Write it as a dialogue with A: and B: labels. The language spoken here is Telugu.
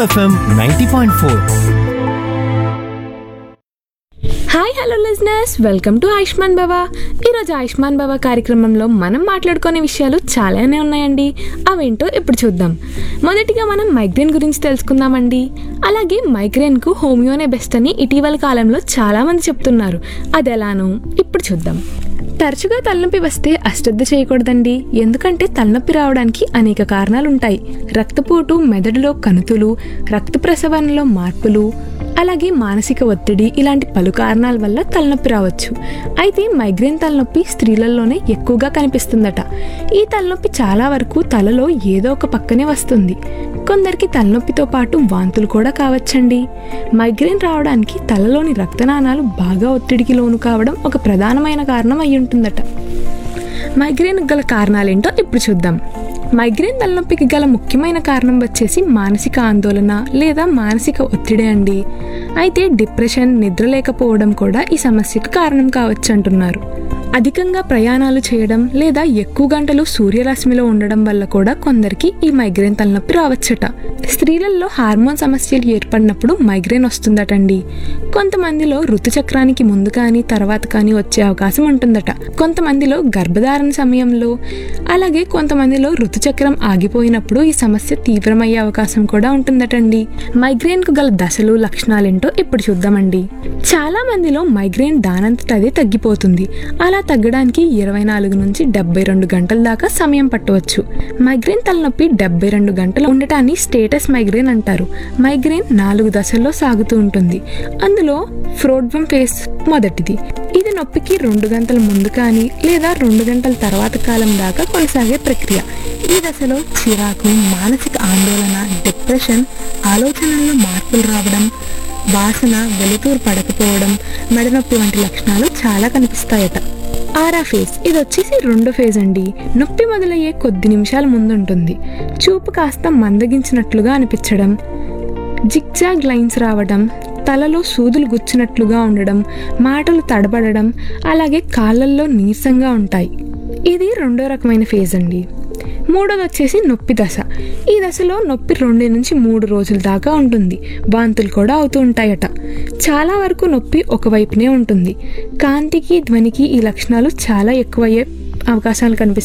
A: FM ninety point four
B: hi hello listeners welcome to Ayushman Baba ఈరోజు ఆయుష్మాన్ బాబా కార్యక్రమంలో మనం మాట్లాడుకునే విషయాలు చాలానే ఉన్నాయండి అవేంటో ఇప్పుడు చూద్దాం మొదటిగా మనం మైగ్రేన్ గురించి తెలుసుకుందామండి అలాగే మైగ్రేన్కు హోమియోనే బెస్ట్ అని ఇటీవల కాలంలో చాలామంది చెప్తున్నారు అది ఎలానో ఇప్పుడు చూద్దాం తరచుగా తలనొప్పి వస్తే అశ్రద్ధ చేయకూడదండి ఎందుకంటే తలనొప్పి రావడానికి అనేక కారణాలు ఉంటాయి రక్తపోటు మెదడులో కణుతులు రక్త ప్రసవనలో మార్పులు అలాగే మానసిక ఒత్తిడి ఇలాంటి పలు కారణాల వల్ల తలనొప్పి రావచ్చు అయితే మైగ్రేన్ తలనొప్పి స్త్రీలలోనే ఎక్కువగా కనిపిస్తుందట ఈ తలనొప్పి చాలా వరకు తలలో ఏదో ఒక పక్కనే వస్తుంది కొందరికి తలనొప్పితో పాటు వాంతులు కూడా కావచ్చండి మైగ్రేన్ రావడానికి తలలోని రక్తనాళాలు బాగా ఒత్తిడికి లోను కావడం ఒక ప్రధానమైన కారణం అయి ఉంటుందట మైగ్రేన్ గల కారణాలేంటో ఇప్పుడు చూద్దాం మైగ్రేన్ తలనొప్పికి గల ముఖ్యమైన కారణం వచ్చేసి మానసిక ఆందోళన లేదా మానసిక ఒత్తిడి అండి అయితే డిప్రెషన్ నిద్ర లేకపోవడం కూడా ఈ సమస్యకు కారణం కావచ్చు అంటున్నారు అధికంగా ప్రయాణాలు చేయడం లేదా ఎక్కువ గంటలు సూర్యరశ్మిలో ఉండడం వల్ల కూడా కొందరికి ఈ మైగ్రేన్ తలనొప్పి రావచ్చట స్త్రీలలో హార్మోన్ సమస్యలు ఏర్పడినప్పుడు మైగ్రేన్ వస్తుందటండి కొంతమందిలో ఋతుచక్రానికి ముందు కానీ తర్వాత కానీ వచ్చే అవకాశం ఉంటుందట కొంతమందిలో గర్భధారణ సమయంలో అలాగే కొంతమందిలో ఋతుచక్రం ఆగిపోయినప్పుడు ఈ సమస్య తీవ్రమయ్యే అవకాశం కూడా ఉంటుందటండి మైగ్రేన్ కు గల దశలు లక్షణాలేంటో ఇప్పుడు చూద్దామండి చాలా మందిలో మైగ్రేన్ దానంతట అదే తగ్గిపోతుంది అలా తగ్గడానికి ఇరవై నాలుగు నుంచి డెబ్బై రెండు గంటల దాకా సమయం పట్టవచ్చు మైగ్రేన్ తలనొప్పి డెబ్బై రెండు గంటలు ఉండటాన్ని స్టేటస్ మైగ్రేన్ అంటారు మైగ్రేన్ నాలుగు దశల్లో సాగుతూ ఉంటుంది అందులో ఫ్రోడ్వం ఫేస్ మొదటిది ఇది నొప్పికి రెండు గంటల ముందు కానీ లేదా రెండు గంటల తర్వాత కాలం దాకా కొనసాగే ప్రక్రియ ఈ దశలో చిరాకు మానసిక ఆందోళన డిప్రెషన్ ఆలోచనల్లో మార్పులు రావడం వాసన వెలుతురు పడకపోవడం మెడనొప్పి వంటి లక్షణాలు చాలా కనిపిస్తాయట ఆరా ఫేజ్ ఇది వచ్చేసి రెండో ఫేజ్ అండి నొప్పి మొదలయ్యే కొద్ది నిమిషాల ముందు ఉంటుంది చూపు కాస్త మందగించినట్లుగా అనిపించడం జిగ్జాగ్ లైన్స్ రావడం తలలో సూదులు గుచ్చినట్లుగా ఉండడం మాటలు తడబడడం అలాగే కాళ్ళల్లో నీరసంగా ఉంటాయి ఇది రెండో రకమైన ఫేజ్ అండి మూడోది వచ్చేసి నొప్పి దశ ఈ దశలో నొప్పి రెండు నుంచి మూడు రోజుల దాకా ఉంటుంది వాంతులు కూడా అవుతూ ఉంటాయట చాలా వరకు నొప్పి ఒకవైపునే ఉంటుంది కాంతికి ధ్వనికి ఈ లక్షణాలు చాలా ఎక్కువయ్యే అవకాశాలు కనిపిస్తాయి